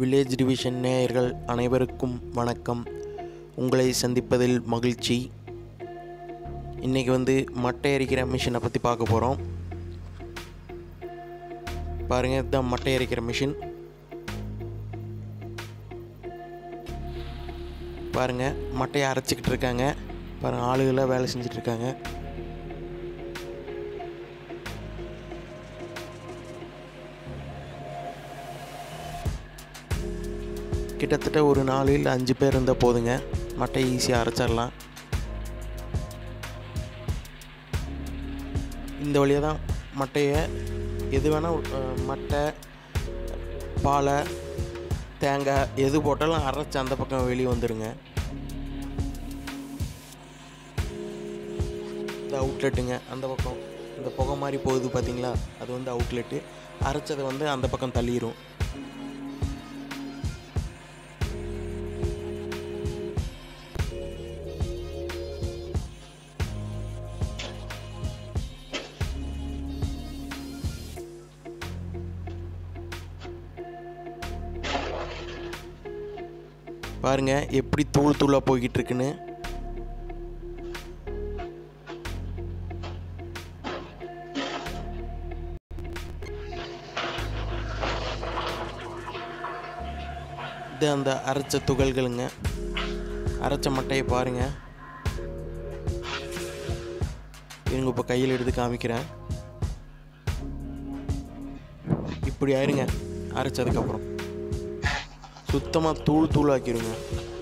village division நேயர்கள் அனைவருக்கும் வணக்கம் உங்களை சந்திப்பதில் மகிழ்ச்சி இன்றைக்கி வந்து மட்டை அரிக்கிற மிஷினை பற்றி பார்க்க போகிறோம் பாருங்கள் இதுதான் மட்டை அரிக்கிற மிஷின் பாருங்கள் மட்டையை அரைச்சிக்கிட்டு இருக்காங்க பாருங்கள் ஆளுகளாக வேலை செஞ்சுட்டு இருக்காங்க கிட்டத்தட்ட ஒரு நாலு இல்லை அஞ்சு பேர் இருந்தால் போதுங்க மட்டையை ஈஸியாக அரைச்சிடலாம் இந்த வழியாக தான் மட்டையை எது வேணால் அஹ், மட்டை பாலை தேங்காய் எது போட்டாலும் அரைச்சி அந்த பக்கம் வெளியே வந்துடுங்க இந்த அவுட்லெட்டுங்க அந்த பக்கம் இந்த புகை மாதிரி போகுது பார்த்தீங்களா அது வந்து அவுட்லெட்டு அரைச்சதை வந்து அந்த பக்கம் தள்ளிடும் பாருங்க எப்படி தூள் தூளாக போய்கிட்டு இருக்குன்னு இது அந்த அரைச்ச துகள்களுங்க அரைச்ச மட்டையை பாருங்க இருங்க இப்போ கையில் எடுத்து காமிக்கிறேன் இப்படி ஆயிருங்க அரைச்சதுக்கப்புறம் சுத்தமாக தூள் தூள் ஆக்கிருங்க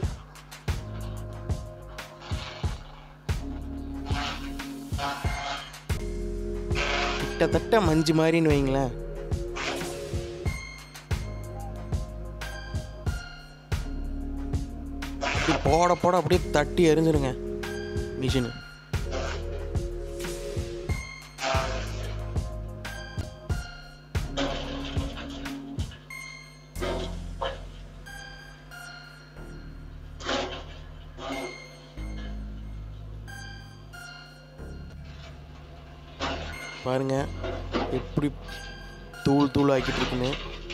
கிட்டத்தட்ட மஞ்சு மாதிரின்னு வைங்களேன் அப்படி போட போட அப்படியே தட்டி எரிஞ்சிருங்க மிஷினு பாருங்க எப்படி தூள் தூள் ஆக்கிட்டு இருக்குன்னு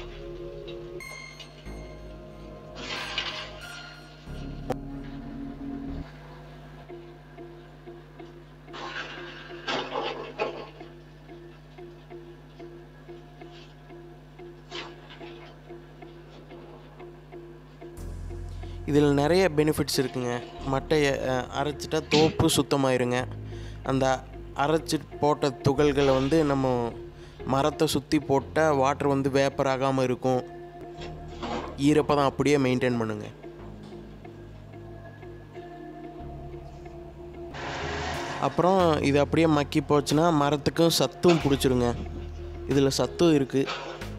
இதில் நிறைய பெனிஃபிட்ஸ் இருக்குங்க மட்டையை அஹ், அரைச்சிட்டா தோப்பு சுத்தமாயிருங்க அந்த அரைச்சி போட்ட துகள்களை வந்து நம்ம மரத்தை சுற்றி போட்டால் வாட்டர் வந்து வேப்பர் ஆகாமல் இருக்கும் ஈரப்பதம் அப்படியே மெயின்டைன் பண்ணுங்க அப்புறம் இது அப்படியே மக்கி போச்சுன்னா மரத்துக்கும் சத்தும் பிடிச்சிருங்க இதில் சத்தும் இருக்குது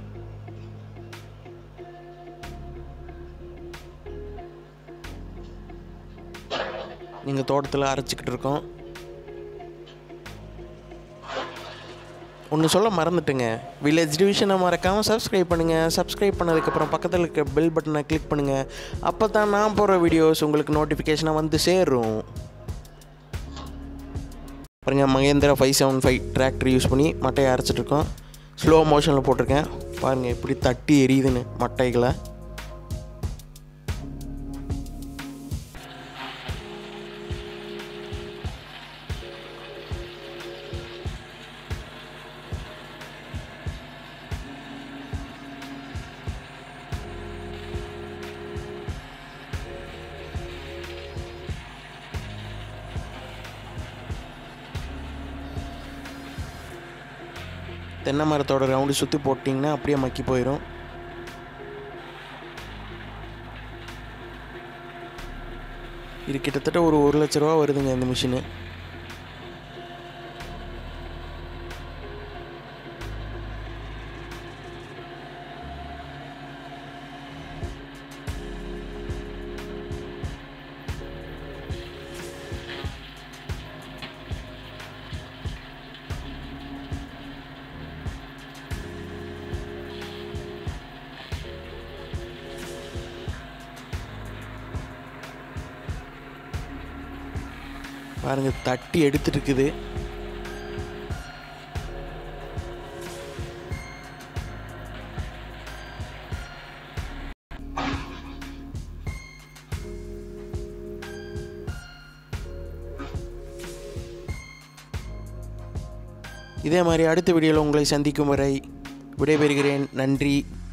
நீங்கள் தோட்டத்தில் அரைச்சிக்கிட்டு இருக்கோம் ஒன்று சொல்ல மறந்துட்டுங்க வில்லேஜ் டிவிஷனை மறக்காமல் சப்ஸ்கிரைப் பண்ணுங்கள் சப்ஸ்கிரைப் பண்ணதுக்கப்புறம் பக்கத்தில் இருக்க பெல் பட்டனை கிளிக் பண்ணுங்கள் அப்போ தான் நான் போடுற வீடியோஸ் உங்களுக்கு நோட்டிஃபிகேஷனாக வந்து சேரும் பாருங்க Mahindra five seven five tractor use பண்ணி மட்டையை அரைச்சிட்டு இருக்கோம் ஸ்லோ மோஷனில் போட்டிருக்கேன் பாருங்கள் எப்படி தட்டி எரியுதுன்னு மட்டைகளை தென்னை மரத்தோட ரவுண்டு சுற்றி போட்டிங்கன்னா அப்படியே மக்கி போயிடும் இது கிட்டத்தட்ட ஒரு ஒரு லட்ச ரூபா வருதுங்க இந்த மிஷினு பாருங்க தட்டி எடுத்துட்டு இருக்குது இதே மாதிரி அடுத்த வீடியோவில் உங்களை சந்திக்கும் வரை விடைபெறுகிறேன் நன்றி